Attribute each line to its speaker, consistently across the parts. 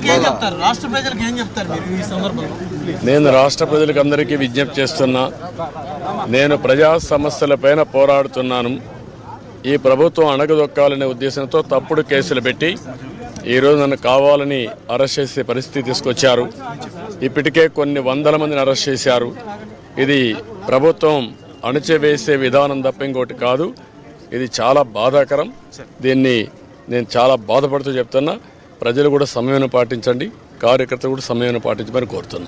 Speaker 1: ప్రజలకు ఏం చెప్తారు రాష్ట్ర ప్రజలకు ఏం చెప్తారు మీరు ఈ సందర్భంలో
Speaker 2: నేను రాష్ట్ర ప్రజలకు అందరికీ విజ్ఞప్తి చేస్తున్నా నేను ప్రజా సమస్యలపైన పోరాడుతున్నాను ఈ ప్రభుత్వం అణగదొక్కాలనే ఉద్దేశంతో తప్పుడు కేసులు పెట్టి ఈరోజు నన్ను కావాలని అరెస్ట్ చేసే పరిస్థితి తీసుకొచ్చారు ఇప్పటికే కొన్ని వందల మందిని అరెస్ట్ చేశారు ఇది ప్రభుత్వం అణచివేసే విధానం తప్ప ఇంకోటి కాదు ఇది చాలా బాధాకరం దీన్ని నేను చాలా బాధపడుతూ చెప్తున్నా ప్రజలు కూడా సమయం పాటించండి కార్యకర్తలు కూడా సమయం పాటించమని కోరుతున్నాను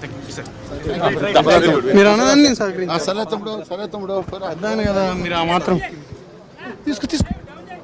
Speaker 1: మీరు అన్నదాన్ని నేను సహకరించాను
Speaker 3: సరే తమ్ముడు సరే తమ్ముడు
Speaker 1: అర్థాను కదా మీరు ఆ మాత్రం తీసుకు తీసుకు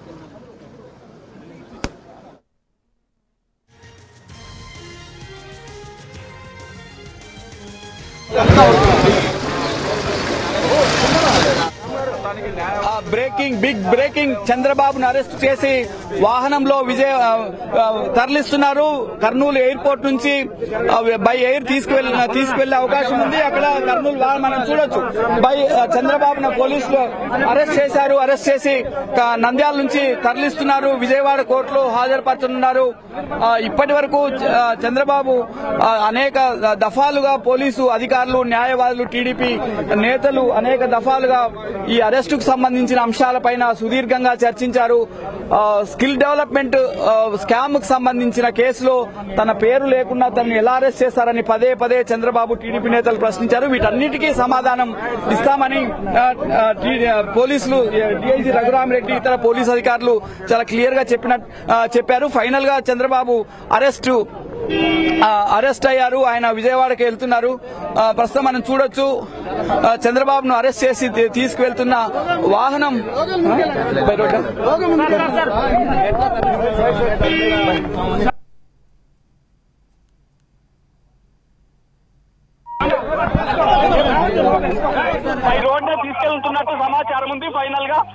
Speaker 4: బ్రేకింగ్ బిగ్ బ్రేకింగ్ చంద్రబాబును అరెస్ట్ చేసి వాహనంలో విజయ ఆ, ఆ, తరలిస్తున్నారు కర్నూలు ఎయిర్పోర్ట్ నుంచి ఆ, బై ఎయిర్ తీసుకువెళ్ళ తీసుకువెళ్లే అవకాశం ఉంది అక్కడ కర్నూలు వా- మనం చూడొచ్చు బై ఆ, చంద్రబాబును పోలీసులు అరెస్ట్ చేశారు అరెస్ట్ చేసి క- నంద్యాల నుంచి తరలిస్తున్నారు విజయవాడ కోర్టులో హాజరుపరచనున్నారు ఆ, ఇప్పటి వరకు చ- ఆ, చంద్రబాబు ఆ, అనేక దఫాలుగా పోలీసు అధికారులు న్యాయవాదులు టీడీపీ నేతలు అనేక దఫాలుగా ఈ అరెస్టుకు సంబంధించిన అంశాలపైన సుదీర్ఘంగా చర్చించారు ఆ, స్కిల్ డెవలప్మెంట్ ఆ, స్కామ్ కు సంబంధించిన కేసులో తన పేరు లేకుండా తనను ఎలా అరెస్ట్ చేశారని పదే పదే చంద్రబాబు టీడీపీ నేతలు ప్రశ్నించారు వీటన్నిటికీ సమాధానం ఇస్తామని ఆ, ఆ, టీ- ఆ, పోలీసులు డిఐజీ రఘురామరెడ్డి ఇతర పోలీసు అధికారులు చాలా క్లియర్ గా చెప్పిన ఆ, చెప్పారు ఫైనల్ గా చంద్రబాబు అరెస్టు ఆ, అరెస్ట్ అయ్యారు ఆయన విజయవాడకి వెళ్తున్నారు ఆ, ప్రస్తుతం మనం చూడొచ్చు ఆ, చంద్రబాబును అరెస్ట్ చేసి తీ- తీసుకువెళ్తున్న వాహనం బై రోడ్డా? ఈ రోడ్డు తీసుకెళ్తున్నట్టు సమాచారం ఉంది ఫైనల్ గా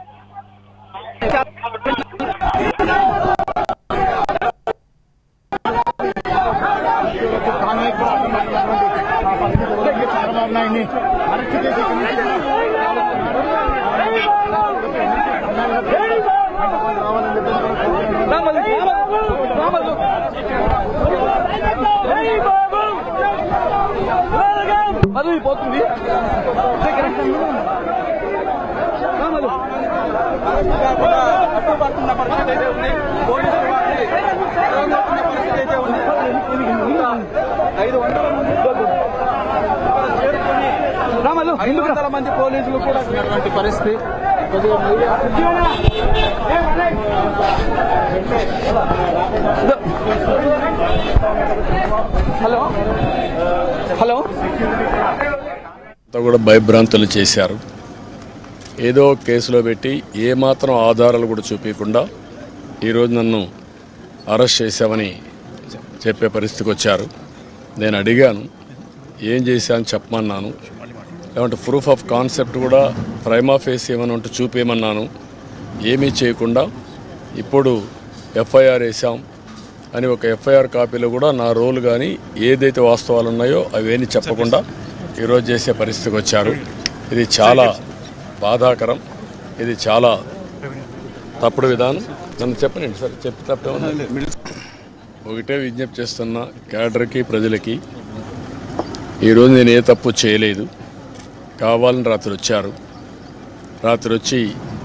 Speaker 4: మధు పోతుంది పడుతున్న పరిస్థితి అయితే ఉంది పోలీసులు వారిని అడ్డుపడుతున్న పరిస్థితి అయితే ఉంది ఇంకా ఐదు వందల మంది చేరుకొని ఐదు వందల మంది పోలీసులు కూడా
Speaker 3: ఉన్నటువంటి పరిస్థితి కొద్దిగా మీడియా
Speaker 4: హలో హలో
Speaker 2: అంతా కూడా భయభ్రాంతులు చేశారు ఏదో ఒక కేసులో పెట్టి ఏమాత్రం ఆధారాలు కూడా చూపించకుండా ఈరోజు నన్ను అరెస్ట్ చేశామని చెప్పే పరిస్థితికి వచ్చారు నేను అడిగాను ఏం చేశాను చెప్పమన్నాను లేదంటే ప్రూఫ్ ఆఫ్ కాన్సెప్ట్ కూడా ప్రైమా ఫేస్ ఏమైనా ఉంటే చూపేయమన్నాను ఏమీ చేయకుండా ఇప్పుడు ఎఫ్ఐఆర్ వేసాం అని ఒక ఎఫ్ఐఆర్ కాపీలో కూడా నా రోల్ కానీ ఏదైతే వాస్తవాలు ఉన్నాయో అవేని చెప్పకుండా ఈరోజు చేసే పరిస్థితికి వచ్చారు ఇది చాలా బాధాకరం ఇది చాలా తప్పుడు విధానం నన్ను చెప్పనండి సార్ చెప్పి తప్పేమన్నా ఒకటే విజ్ఞప్తి చేస్తున్నా క్యాడర్కి ప్రజలకి ఈరోజు నేను ఏ తప్పు చేయలేదు కావాలని రాత్రి వచ్చారు రాత్రి వచ్చి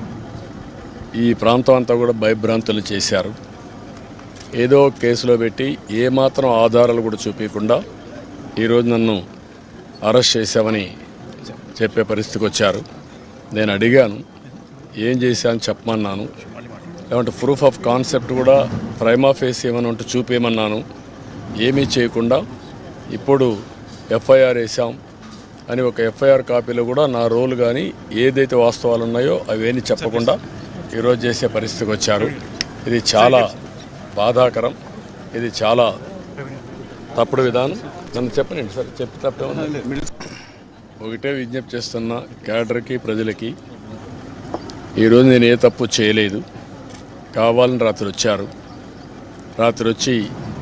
Speaker 2: ఈ ప్రాంతం అంతా కూడా భయభ్రాంతులు చేశారు ఏదో ఒక కేసులో పెట్టి ఏమాత్రం ఆధారాలు కూడా చూపించకుండా ఈరోజు నన్ను అరెస్ట్ చేశామని చెప్పే పరిస్థితికి వచ్చారు నేను అడిగాను ఏం చేశాను చెప్పమన్నాను లేదంటే ప్రూఫ్ ఆఫ్ కాన్సెప్ట్ కూడా ప్రైమా ఫేస్ ఏమైనా ఉంటే చూపేయమన్నాను ఏమీ చేయకుండా ఇప్పుడు ఎఫ్ఐఆర్ వేసాం అని ఒక ఎఫ్ఐఆర్ కాపీలో కూడా నా రోల్ కానీ ఏదైతే వాస్తవాలు ఉన్నాయో అవేని చెప్పకుండా ఈరోజు చేసే పరిస్థితికి వచ్చారు ఇది చాలా బాధాకరం ఇది చాలా తప్పుడు విధానం నన్ను చెప్పనండి సార్ చెప్పి తప్పేమన్నా ఒకటే విజ్ఞప్తి చేస్తున్నా క్యాడర్కి ప్రజలకి ఈరోజు నేను ఏ తప్పు చేయలేదు కావాలని రాత్రి వచ్చారు రాత్రి వచ్చి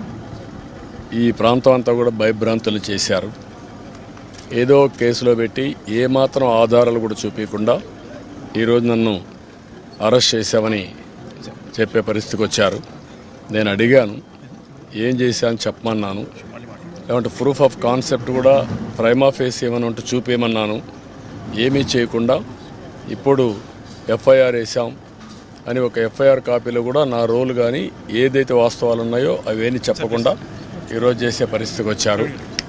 Speaker 2: ఈ ప్రాంతం అంతా కూడా భయభ్రాంతులు చేశారు ఏదో ఒక కేసులో పెట్టి ఏమాత్రం ఆధారాలు కూడా చూపించకుండా ఈరోజు నన్ను అరెస్ట్ చేశామని చెప్పే పరిస్థితికి వచ్చారు నేను అడిగాను ఏం చేశాను చెప్పమన్నాను లేదంటే ప్రూఫ్ ఆఫ్ కాన్సెప్ట్ కూడా ప్రైమా ఫేస్ ఏమైనా ఉంటే చూపేయమన్నాను ఏమీ చేయకుండా ఇప్పుడు ఎఫ్ఐఆర్ వేసాం అని ఒక ఎఫ్ఐఆర్ కాపీలో కూడా నా రోల్ కానీ ఏదైతే వాస్తవాలు ఉన్నాయో అవేమీ చెప్పకుండా ఈరోజు చేసే పరిస్థితికి వచ్చారు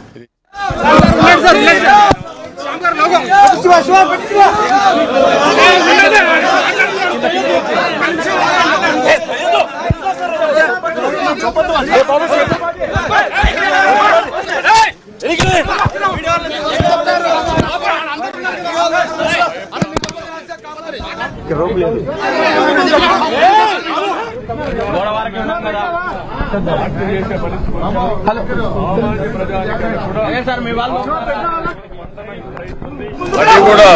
Speaker 4: సార్ మీ వాళ్ళు
Speaker 2: అది కూడా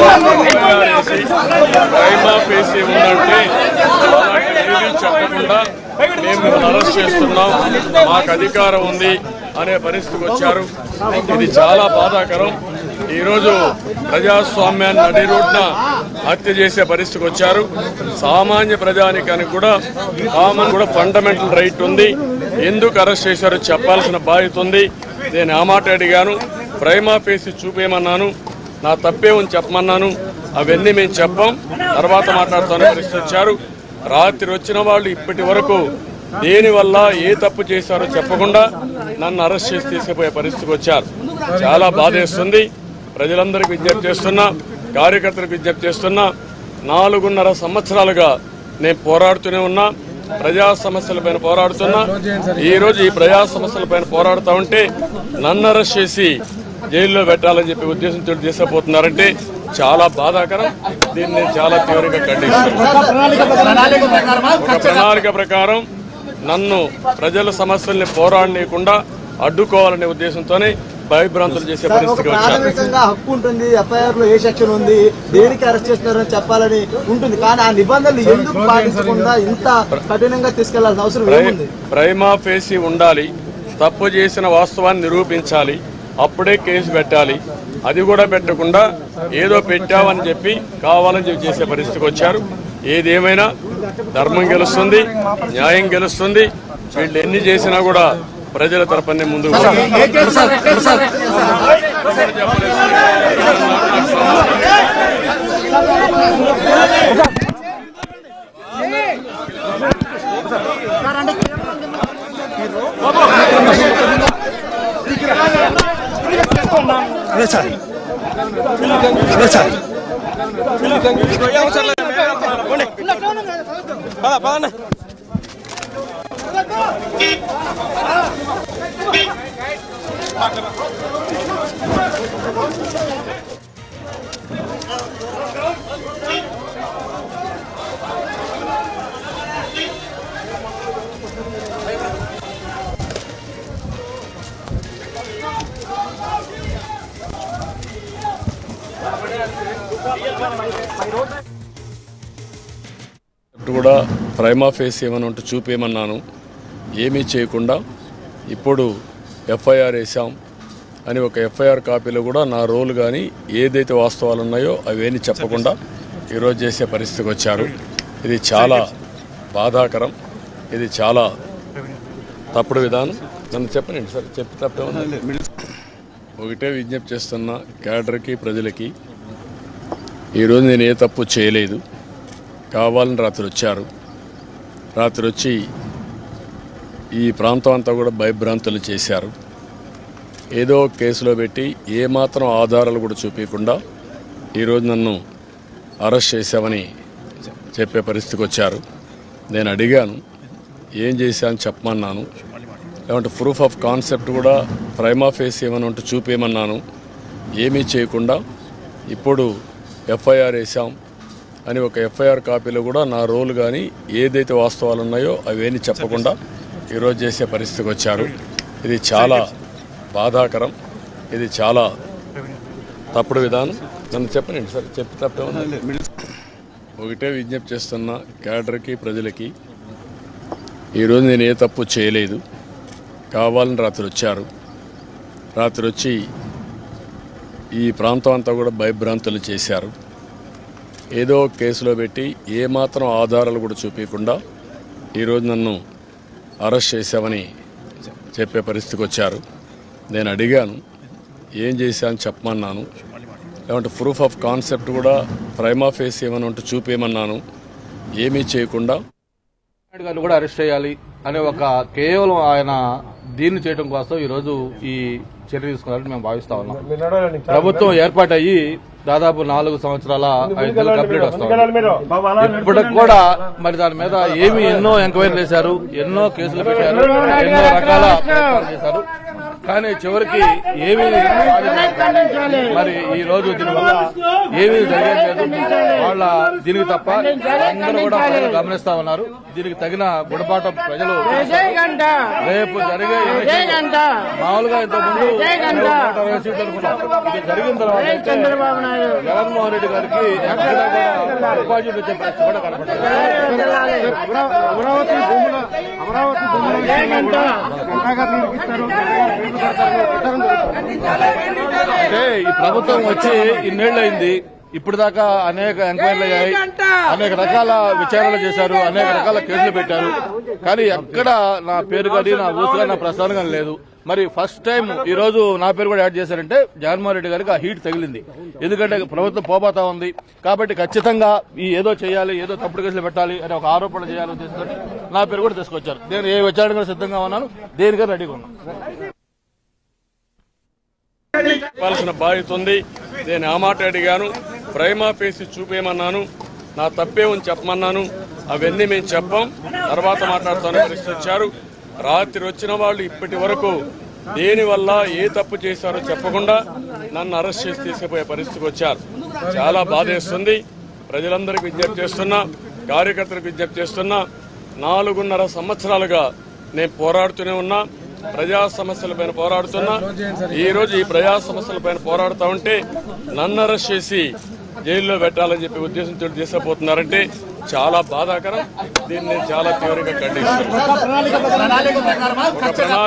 Speaker 2: ప్రైమా ఫేసి ఉందంటే అలాంటి ఏమీ చెప్పకుండా మేము మిమ్మల్ని అరెస్ట్ చేస్తున్నాం మాకు అధికారం ఉంది అనే పరిస్థితికి వచ్చారు ఇది చాలా బాధాకరం ఈరోజు ప్రజాస్వామ్యాన్ని నడి రోడ్న హత్య చేసే పరిస్థితికి వచ్చారు సామాన్య ప్రజానికానికి కూడా కామన్ కూడా ఫండమెంటల్ రైట్ ఉంది ఎందుకు అరెస్ట్ చేశారో చెప్పాల్సిన బాధ్యత ఉంది నేను ఆ మాట అడిగాను ప్రైమా ఫేసి చూపేయమన్నాను నా తప్పే ఉంది చెప్పమన్నాను అవన్నీ మేము చెప్పాం తర్వాత మాట్లాడుతాను పరిస్థితి వచ్చారు రాత్రి వచ్చిన వాళ్ళు ఇప్పటి వరకు దేని వల్ల ఏ తప్పు చేశారో చెప్పకుండా నన్ను అరెస్ట్ చేసి తీసుకుపోయే పరిస్థితికి వచ్చారు చాలా బాధేస్తుంది ప్రజలందరికీ విజ్ఞప్తి చేస్తున్నా కార్యకర్తలకు విజ్ఞప్తి చేస్తున్నా నాలుగున్నర సంవత్సరాలుగా నేను పోరాడుతూనే ఉన్నా ప్రజా సమస్యలపైన పోరాడుతున్నా ఈ రోజు ఈ ప్రజా సమస్యలపైన పోరాడుతూ ఉంటే నన్ను అరెస్ట్ చేసి జైల్లో పెట్టాలని చెప్పి ఉద్దేశంతో తీసుకుపోతున్నారంటే చాలా బాధాకరం దీన్ని నేను చాలా తీవ్రంగా ఖండిస్తున్నాను ఒక ప్రణాళిక ప్రకారం నన్ను ప్రజల సమస్యల్ని పోరాడనీయకుండా అడ్డుకోవాలనే ఉద్దేశంతోనే భయభ్రాంతులు చేసే
Speaker 5: ఒక
Speaker 2: పరిస్థితికి వచ్చారు
Speaker 5: ప్రాథమికంగా హక్కు ఉంటుంది ఎఫ్ఐఆర్ లో ఏ సెక్షన్ ఉంది దేనికి అరెస్ట్ చేస్తున్నారని చెప్పాలని ఉంటుంది కానీ ఆ నిబంధనలు ఎందుకు పాటించకుండా ఇంత కఠినంగా తీసుకెళ్లాల్సిన అవసరం
Speaker 2: ప్రై-
Speaker 5: ఏముంది
Speaker 2: ప్రైమా ఫేసి ఉండాలి తప్పు చేసిన వాస్తవాన్ని నిరూపించాలి అప్పుడే కేసు పెట్టాలి అది కూడా పెట్టకుండా ఏదో పెట్టామని చెప్పి కావాలని చెప్పి చేసే పరిస్థితికి వచ్చారు ఏదేమైనా ధర్మం గెలుస్తుంది న్యాయం గెలుస్తుంది వీళ్ళు ఎన్ని చేసినా కూడా ప్రజల తరపునే ముందుకు పోతారు. కూడా ప్రైమా ఫేస్ ఏమైనా ఉంటే చూపేయమన్నాను ఏమీ చేయకుండా ఇప్పుడు ఎఫ్ఐఆర్ వేసాం అని ఒక ఎఫ్ఐఆర్ కాపీలో కూడా నా రోల్ కానీ ఏదైతే వాస్తవాలు ఉన్నాయో అవేమీ చెప్పకుండా ఈరోజు చేసే పరిస్థితికి వచ్చారు ఇది చాలా బాధాకరం ఇది చాలా తప్పుడు విధానం నన్ను చెప్పనండి సార్ చెప్పి తప్పే ఉంది ఒకటే విజ్ఞప్తి చేస్తున్నా క్యాడర్కి ప్రజలకి ఈరోజు నేను ఏ తప్పు చేయలేదు కావాలని రాత్రి వచ్చారు రాత్రి వచ్చి ఈ ప్రాంతం అంతా కూడా భయభ్రాంతులు చేశారు ఏదో ఒక కేసులో పెట్టి ఏమాత్రం ఆధారాలు కూడా చూపించకుండా ఈరోజు నన్ను అరెస్ట్ చేశామని చెప్పే పరిస్థితికి వచ్చారు నేను అడిగాను ఏం చేశాను చెప్పమన్నాను లేదంటే ప్రూఫ్ ఆఫ్ కాన్సెప్ట్ కూడా ప్రైమా ఫేస్ ఏమైనా ఉంటే చూపేయమన్నాను ఏమీ చేయకుండా ఇప్పుడు ఎఫ్ఐఆర్ వేసాం అని ఒక ఎఫ్ఐఆర్ కాపీలో కూడా నా రోల్ కానీ ఏదైతే వాస్తవాలు ఉన్నాయో అవేమీ చెప్పకుండా ఈరోజు చేసే పరిస్థితికి వచ్చారు ఇది చాలా బాధాకరం ఇది చాలా తప్పుడు విధానం నన్ను చెప్పనండి సార్ చెప్పి తప్పే ఉంది ఒకటే విజ్ఞప్తి చేస్తున్నా క్యాడర్కి ప్రజలకి ఈరోజు నేను ఏ తప్పు చేయలేదు కావాలని రాత్రి వచ్చారు రాత్రి వచ్చి ఈ ప్రాంతం అంతా కూడా భయభ్రాంతులు చేశారు ఏదో ఒక కేసులో పెట్టి ఏమాత్రం ఆధారాలు కూడా చూపించకుండా ఈరోజు నన్ను అరెస్ట్ చేశామని చెప్పే పరిస్థితికి వచ్చారు నేను అడిగాను ఏం చేశాను చెప్పమన్నాను లేదంటే ప్రూఫ్ ఆఫ్ కాన్సెప్ట్ కూడా ప్రైమా ఫేస్ ఏమైనా ఉంటే చూపేయమన్నాను ఏమీ చేయకుండా
Speaker 6: నాయుడు గారిని కూడా అరెస్ట్ చేయాలి అనే ఒక కేవలం ఆయన దీన్ని చేయడం కోసం ఈ రోజు ఈ చర్య తీసుకున్నారని మేము భావిస్తా ఉన్నాం ప్రభుత్వం ఏర్పాటయ్యి దాదాపు నాలుగు సంవత్సరాల ఐదు నెలలు కంప్లీట్ వస్తాం ఇప్పటికి కూడా మరి దాని మీద ఏమి ఎన్నో ఎంక్వైరీలు చేశారు ఎన్నో కేసులు పెట్టారు ఎన్నో రకాల ప్రయత్నాలు చేశారు కానీ చివరికి ఏమీ సాధించలేదు. మరి ఈ రోజు దీనివల్ల ఏమీ జరిగేది లేదు వాళ్ళ దీనికి తప్ప అందరూ కూడా ప్రజలు గమనిస్తా ఉన్నారు దీనికి తగిన గుణపాఠం ప్రజలు రేపు జరిగే ఎన్నికల్లో మామూలుగా ఇంత ముందు నూట అరవై సీట్లు అనుకున్నాం ఇది జరిగిన తర్వాత అయితే జగన్మోహన్ రెడ్డి గారికి ఎక్కడా కూడా డిపాజిట్ వచ్చే పరిస్థితి కూడా కనపడుతుంది
Speaker 1: అమరావతి భూముల అమరావతి భూముల విషయంలో కూడా కొత్తగా తీర్పిస్తారు
Speaker 6: అంటే ఈ ప్రభుత్వం వచ్చి ఇన్నేళ్లు అయింది ఇప్పుడు దాకా అనేక ఎంక్వైరీలు అయ్యాయి అనేక రకాల విచారణలు చేశారు అనేక రకాల కేసులు పెట్టారు కానీ ఎక్కడ నా పేరు కానీ నా ఊసు కానీ నా ప్రస్తావన కానీ లేదు మరి ఫస్ట్ టైం ఈ రోజు నా పేరు కూడా యాడ్ చేశారంటే జగన్మోహన్ రెడ్డి గారికి ఆ హీట్ తగిలింది ఎందుకంటే ప్రభుత్వం పోబోతా ఉంది కాబట్టి ఖచ్చితంగా ఈ ఏదో చేయాలి ఏదో తప్పుడు కేసులు పెట్టాలి అనే ఒక ఆరోపణ చేయాలి ఉద్దేశంతో నా పేరు కూడా తీసుకొచ్చారు నేను ఏ విచారణ కూడా సిద్ధంగా ఉన్నాను దేనికైనా రెడీగా ఉన్నాను
Speaker 2: చెప్పాల్సిన బాధ్యత ఉంది నేను ఆ మాట అడిగాను ప్రైమా ఫేసి చూపేయమన్నాను నా తప్పే ఉంది చెప్పమన్నాను అవన్నీ మేము చెప్పాం తర్వాత మాట్లాడుతాను ప్రశ్నించారు రాత్రి వచ్చిన వాళ్ళు ఇప్పటి వరకు దేనివల్ల ఏ తప్పు చేశారో చెప్పకుండా నన్ను అరెస్ట్ చేసి తీసుకుపోయే పరిస్థితికి వచ్చారు చాలా బాధేస్తుంది ప్రజలందరికీ విజ్ఞప్తి చేస్తున్నా కార్యకర్తలకు విజ్ఞప్తి చేస్తున్నా నాలుగున్నర సంవత్సరాలుగా నేను పోరాడుతూనే ఉన్నా ప్రజా సమస్యలపైన పోరాడుతున్నా ఈ రోజు ఈ ప్రజా సమస్యలపైన పోరాడుతా ఉంటే నన్ను అరెస్ట్ చేసి జైల్లో పెట్టాలని చెప్పి ఉద్దేశంతో తీసుకుపోతున్నారంటే చాలా బాధాకరం దీన్ని నేను చాలా తీవ్రంగా ఖండిస్తున్నాను ఒక ప్రణాళిక